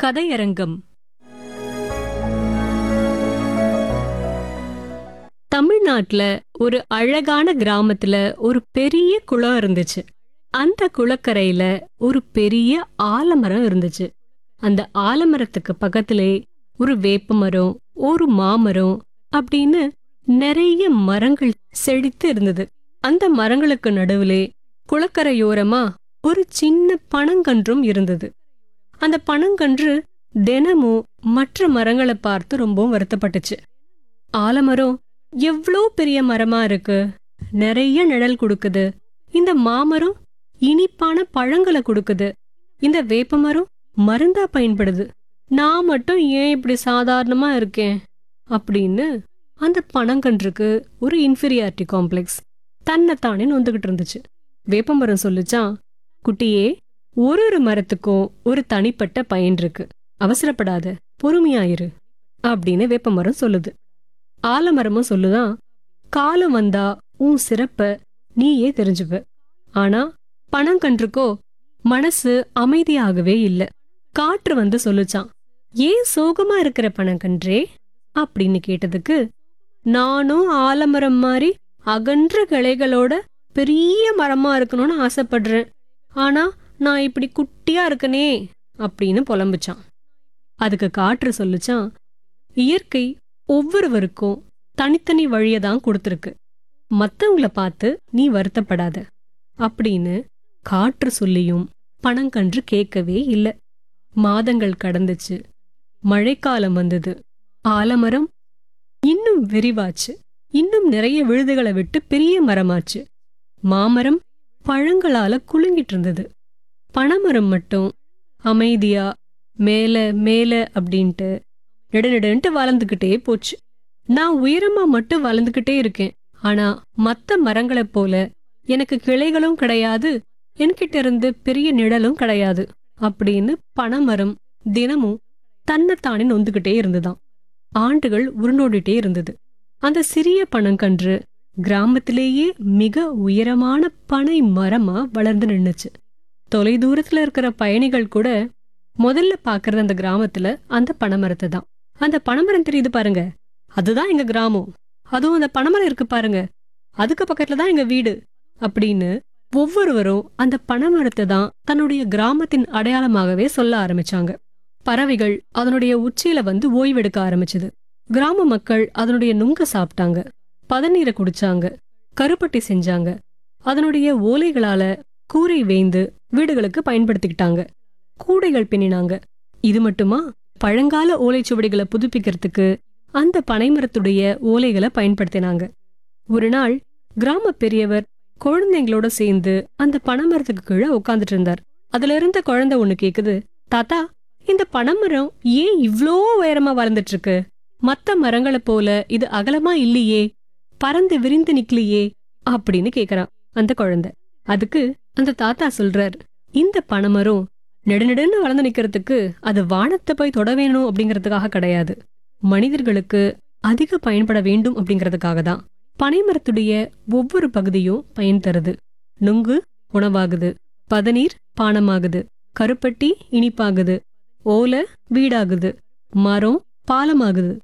கதையரங்கம் தமிழ்நாட்டுல ஒரு அழகான கிராமத்துல ஒரு பெரிய குளம் இருந்துச்சு அந்த குளக்கரையில ஒரு பெரிய ஆலமரம் இருந்துச்சு அந்த ஆலமரத்துக்கு பக்கத்திலே ஒரு வேப்ப மரம் ஒரு மாமரம் அப்படின்னு நிறைய மரங்கள் செழித்து இருந்தது அந்த மரங்களுக்கு நடுவிலே குளக்கரையோரமா ஒரு சின்ன பனங்கன்றும் இருந்தது அந்த பனங்கன்று தினமும் மற்ற மரங்களை பார்த்து ரொம்பவும் வருத்தப்பட்டுச்சு ஆலமரம் எவ்ளோ பெரிய மரமா இருக்கு நிறைய நிழல் கொடுக்குது இந்த மாமரம் இனிப்பான பழங்களை கொடுக்குது இந்த வேப்ப மரம் மருந்தா பயன்படுது நான் மட்டும் ஏன் இப்படி சாதாரணமா இருக்கேன் அப்படின்னு அந்த பனங்கன்றுக்கு ஒரு இன்ஃபீரியாரிட்டி காம்ப்ளெக்ஸ் தன்னைத்தானே நொந்துகிட்டு இருந்துச்சு வேப்பமரம் சொல்லுச்சான் குட்டியே ஒரு ஒரு மரத்துக்கும் ஒரு தனிப்பட்ட பயன் இருக்கு அவசரப்படாத பொறுமையாயிரு அப்படின்னு வேப்பமரம் சொல்லுது ஆலமரமும் சொல்லுதான் காலம் வந்தா உன் சிறப்ப நீயே தெரிஞ்சுப்ப ஆனா பனங்கன்றுக்கோ மனசு அமைதியாகவே இல்ல காற்று வந்து சொல்லுச்சான் ஏன் சோகமா இருக்கிற பனங்கன்றே அப்படின்னு கேட்டதுக்கு நானும் ஆலமரம் மாதிரி அகன்ற கிளைகளோட பெரிய மரமா இருக்கணும்னு ஆசைப்படுறேன் ஆனா நான் இப்படி குட்டியா இருக்கனே அப்படின்னு புலம்புச்சான் அதுக்கு காற்று சொல்லுச்சான் இயற்கை ஒவ்வொருவருக்கும் தனித்தனி வழியை தான் கொடுத்துருக்கு மத்தவங்கள பார்த்து நீ வருத்தப்படாத அப்படின்னு காற்று சொல்லியும் பனங்கன்று கேட்கவே இல்ல மாதங்கள் கடந்துச்சு மழைக்காலம் வந்தது ஆலமரம் இன்னும் விரிவாச்சு இன்னும் நிறைய விழுதுகளை விட்டு பெரிய மரமாச்சு மாமரம் பழங்களால குலுங்கிட்டு இருந்தது பனைமரம் மட்டும் அமைதியா மேல மேல அப்படின்ட்டு நெடுநெடுன்ட்டு வளர்ந்துகிட்டே போச்சு நான் உயரமா மட்டும் வளர்ந்துகிட்டே இருக்கேன் ஆனா மத்த மரங்களைப் போல எனக்கு கிளைகளும் கிடையாது என்கிட்ட இருந்து பெரிய நிழலும் கிடையாது அப்படின்னு பனைமரம் தினமும் தன்னைத்தானே நொந்துகிட்டே இருந்துதான் ஆண்டுகள் உருண்டோடிட்டே இருந்தது அந்த சிறிய பனங்கன்று கிராமத்திலேயே மிக உயரமான பனை மரமா வளர்ந்து நின்னுச்சு தொலைதூரத்துல இருக்கிற பயணிகள் கூட முதல்ல பாக்குறது அந்த கிராமத்துல அந்த பனைமரத்தை தான் அந்த பனைமரம் தெரியுது பாருங்க அதுதான் எங்க கிராமம் அதுவும் அந்த பனைமரம் இருக்கு பாருங்க அதுக்கு பக்கத்துல தான் எங்க வீடு அப்படின்னு ஒவ்வொருவரும் அந்த பனைமரத்தை தான் தன்னுடைய கிராமத்தின் அடையாளமாகவே சொல்ல ஆரம்பிச்சாங்க பறவைகள் அதனுடைய உச்சியில வந்து ஓய்வெடுக்க ஆரம்பிச்சது கிராம மக்கள் அதனுடைய நுங்க சாப்பிட்டாங்க பதநீரை குடிச்சாங்க கருப்பட்டி செஞ்சாங்க அதனுடைய ஓலைகளால கூரை வேய்ந்து வீடுகளுக்கு பயன்படுத்திக்கிட்டாங்க கூடைகள் பின்னினாங்க இது மட்டுமா பழங்கால ஓலைச்சுவடிகளை புதுப்பிக்கிறதுக்கு அந்த பனைமரத்துடைய ஓலைகளை பயன்படுத்தினாங்க ஒரு நாள் கிராம பெரியவர் குழந்தைங்களோட சேர்ந்து அந்த பனைமரத்துக்கு கீழே உட்காந்துட்டு இருந்தார் அதுல இருந்த குழந்தை ஒண்ணு கேக்குது தாத்தா இந்த பனைமரம் ஏன் இவ்ளோ உயரமா வளர்ந்துட்டு இருக்கு மத்த மரங்களை போல இது அகலமா இல்லையே பறந்து விரிந்து நிக்கலையே அப்படின்னு கேக்குறான் அந்த குழந்தை அதுக்கு அந்த தாத்தா சொல்றார் இந்த பனைமரம் நெடுநெடுன்னு வளர்ந்து நிக்கிறதுக்கு அது வானத்தை போய் தொட வேணும் அப்படிங்கறதுக்காக கிடையாது மனிதர்களுக்கு அதிக பயன்பட வேண்டும் அப்படிங்கறதுக்காக தான் பனைமரத்துடைய ஒவ்வொரு பகுதியும் பயன் தருது நுங்கு உணவாகுது பதநீர் பானமாகுது கருப்பட்டி இனிப்பாகுது ஓலை வீடாகுது மரம் பாலமாகுது